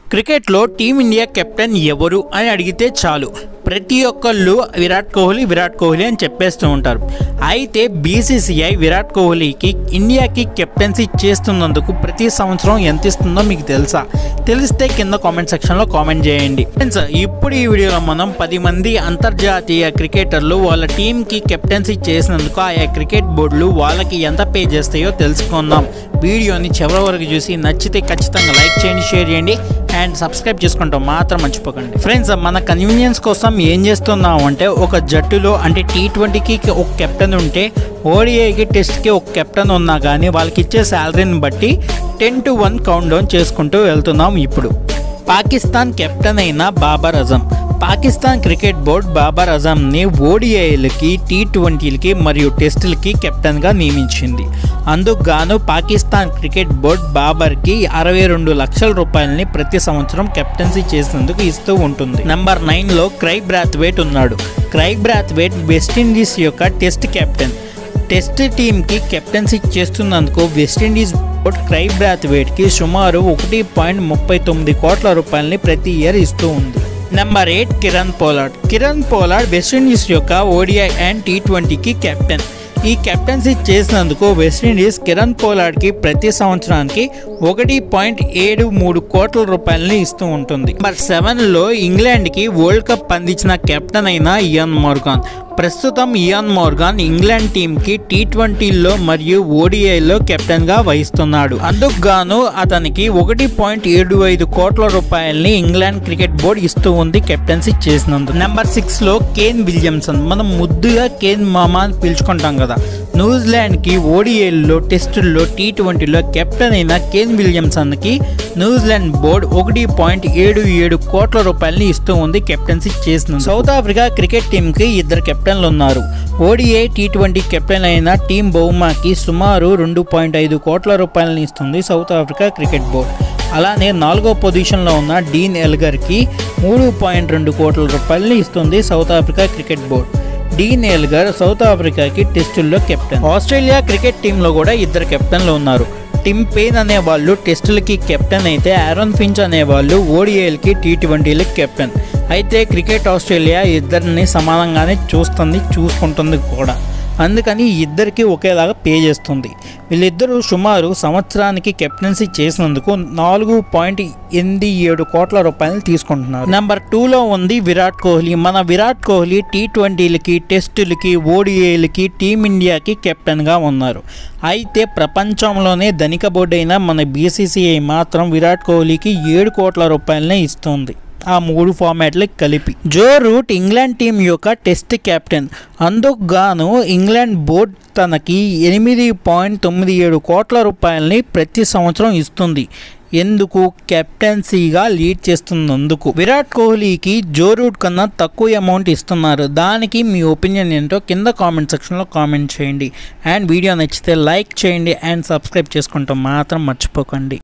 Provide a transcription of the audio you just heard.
క్రికెట్లో team India captain ఎవరు అని అడిగితే చాలు ప్రతి ఒక్కళ్ళు విరాట్ కోహ్లీ విరాట్ కోహ్లీ అని చెప్పేస్తూ ఉంటారు అయితే బీసీసీఐ విరాట్ కోహ్లీకి ఇండియాకి కెప్టెన్సీ చేస్తున్నందుకు ప్రతి సంవత్సరం ఎంత ఇస్తుందో మీకు తెలుసా తెలిస్తే కింద కామెంట్ సెక్షన్లో కామెంట్ చేయండి ఫ్రెండ్స్ ఇప్పుడు ఈ వీడియోలో మనం పది మంది అంతర్జాతీయ క్రికెటర్లు వాళ్ళ టీంకి కెప్టెన్సీ చేసినందుకు ఆయా క్రికెట్ బోర్డులు వాళ్ళకి ఎంత పే చేస్తాయో తెలుసుకుందాం వీడియోని చివరి వరకు చూసి నచ్చితే ఖచ్చితంగా లైక్ చేయండి షేర్ చేయండి అండ్ సబ్స్క్రైబ్ చేసుకుంటాం మాత్రం మర్చిపోకండి ఫ్రెండ్స్ మన కన్వీనియన్స్ కోసం ఏం చేస్తున్నాం అంటే ఒక జట్టులో అంటే టీ ట్వంటీకి ఒక కెప్టెన్ ఉంటే ఓడిఐకి టెస్ట్కి ఒక కెప్టెన్ ఉన్నా కానీ వాళ్ళకి ఇచ్చే శాలరీని బట్టి ten to one count down చేసుకుంటూ వెళ్తున్నాం ఇప్పుడు పాకిస్తాన్ కెప్టెన్ అయిన బాబర్ అజం పాకిస్తాన్ క్రికెట్ బోర్డ్ బాబర్ అజంని ఓడిఐలకి టీ ట్వంటీలకి మరియు టెస్టులకి కెప్టెన్గా నియమించింది అందుకు గాను పాకిస్తాన్ క్రికెట్ బోర్డ్ బాబర్కి అరవై రెండు లక్షల రూపాయలని ప్రతి సంవత్సరం కెప్టెన్సీ చేసినందుకు ఇస్తూ ఉంటుంది నెంబర్ నైన్లో క్రై బ్రాత్వేట్ ఉన్నాడు క్రై బ్రాత్వేట్ వెస్టిండీస్ యొక్క టెస్ట్ కెప్టెన్ టెస్ట్ టీంకి కెప్టెన్సీ చేస్తున్నందుకు వెస్టిండీస్ బోర్డ్ క్రై బ్రాత్వేట్కి సుమారు ఒకటి పాయింట్ ముప్పై తొమ్మిది కోట్ల రూపాయలని ప్రతి ఇయర్ ఇస్తూ ఉంది number eight Kieron Pollard Kieron Pollard West Indies యొక్క ఓడిఐ అండ్ టీ ట్వంటీకి కెప్టెన్ ఈ కెప్టెన్సీ చేసినందుకు వెస్టిండీస్ కిరణ్ పోలార్డ్కి ప్రతి సంవత్సరానికి ఒకటి పాయింట్ ఏడు మూడు కోట్ల రూపాయలని ఇస్తూ ఉంటుంది నెంబర్ సెవెన్లో ఇంగ్లాండ్కి వరల్డ్ కప్ అందించిన కెప్టెన్ అయిన ఇయాన్ మోర్గాన్ ప్రస్తుతం ఇయాన్ మోర్గాన్ ఇంగ్లాండ్ టీంకి టీ ట్వంటీలో మరియు ఓడిఐలో కెప్టెన్గా వహిస్తున్నాడు అందుకు గాను అతనికి ఒకటి పాయింట్ ఏడు ఐదు కోట్ల రూపాయలని ఇంగ్లాండ్ క్రికెట్ బోర్డు ఇస్తూ ఉంది కెప్టెన్సీ చేసినందుకు నెంబర్ సిక్స్లో కేన్ విలియమ్సన్ మనం ముద్దుగా కేన్ మామా అని పిలుచుకుంటాం కదా న్యూజిలాండ్కి ఓడిఐల్లో టెస్టుల్లో టీ ట్వంటీలో కెప్టెన్ అయిన కేన్ విలియమ్సన్కి న్యూజిలాండ్ బోర్డు ఒకటి పాయింట్ ఏడు ఏడు కోట్ల రూపాయలని ఇస్తూ ఉంది కెప్టెన్సీ చేసిన సౌత్ ఆఫ్రికా క్రికెట్ టీంకి ఇద్దరు కెప్టెన్లు ఉన్నారు ఓడిఐ టీ ట్వంటీ కెప్టెన్ అయిన టీం బౌమాకి సుమారు రెండు పాయింట్ ఐదు కోట్ల రూపాయలని ఇస్తుంది సౌత్ ఆఫ్రికా క్రికెట్ బోర్డు అలానే నాలుగో పొజిషన్లో ఉన్న డీన్ ఎల్గర్కి మూడు పాయింట్ రెండు కోట్ల రూపాయలని ఇస్తుంది South Africa cricket board Dean Elgar South ఆఫ్రికాకి టెస్టుల్లో కెప్టెన్ ఆస్ట్రేలియా క్రికెట్ టీంలో కూడా ఇద్దరు కెప్టెన్లు ఉన్నారు టిమ్ పెయిన్ అనేవాళ్ళు టెస్టులకి కెప్టెన్ అయితే ఆరోన్ ఫించ్ అనేవాళ్ళు ఓడిఐలకి టీ ట్వంటీలకి కెప్టెన్ అయితే క్రికెట్ ఆస్ట్రేలియా ఇద్దరిని సమానంగానే చూస్తుంది చూసుకుంటుంది కూడా అందుకని ఇద్దరికి ఒకేలాగా పే చేస్తుంది వీళ్ళిద్దరూ సుమారు సంవత్సరానికి కెప్టెన్సీ చేసినందుకు నాలుగు పాయింట్ ఎనిమిది ఏడు కోట్ల రూపాయలు తీసుకుంటున్నారు నెంబర్ టూలో ఉంది విరాట్ కోహ్లీ మన విరాట్ కోహ్లీ టీ ట్వంటీలకి టెస్టులకి ఓడిఐలకి టీమిండియాకి కెప్టెన్గా ఉన్నారు అయితే ప్రపంచంలోనే ధనిక బోర్డు అయిన మన బీసీసీఐ మాత్రం విరాట్ కోహ్లీకి ఏడు కోట్ల రూపాయలనే ఇస్తుంది ఆ మూడు ఫార్మాట్లకి కలిపి జో రూట్ ఇంగ్లాండ్ టీం యొక్క టెస్ట్ కెప్టెన్ అందుకు గాను ఇంగ్లాండ్ బోర్డ్ తనకి ఎనిమిది పాయింట్ తొమ్మిది ఏడు కోట్ల రూపాయలని ప్రతి సంవత్సరం ఇస్తుంది ఎందుకు కెప్టెన్సీగా లీడ్ చేస్తున్నందుకు విరాట్ కోహ్లీకి జో రూట్ కన్నా తక్కువ అమౌంట్ ఇస్తున్నారు దానికి మీ ఒపీనియన్ ఏంటో కింద కామెంట్ సెక్షన్లో కామెంట్ చేయండి అండ్ వీడియో నచ్చితే లైక్ చేయండి అండ్ సబ్స్క్రైబ్ చేసుకుంటాం మాత్రం మర్చిపోకండి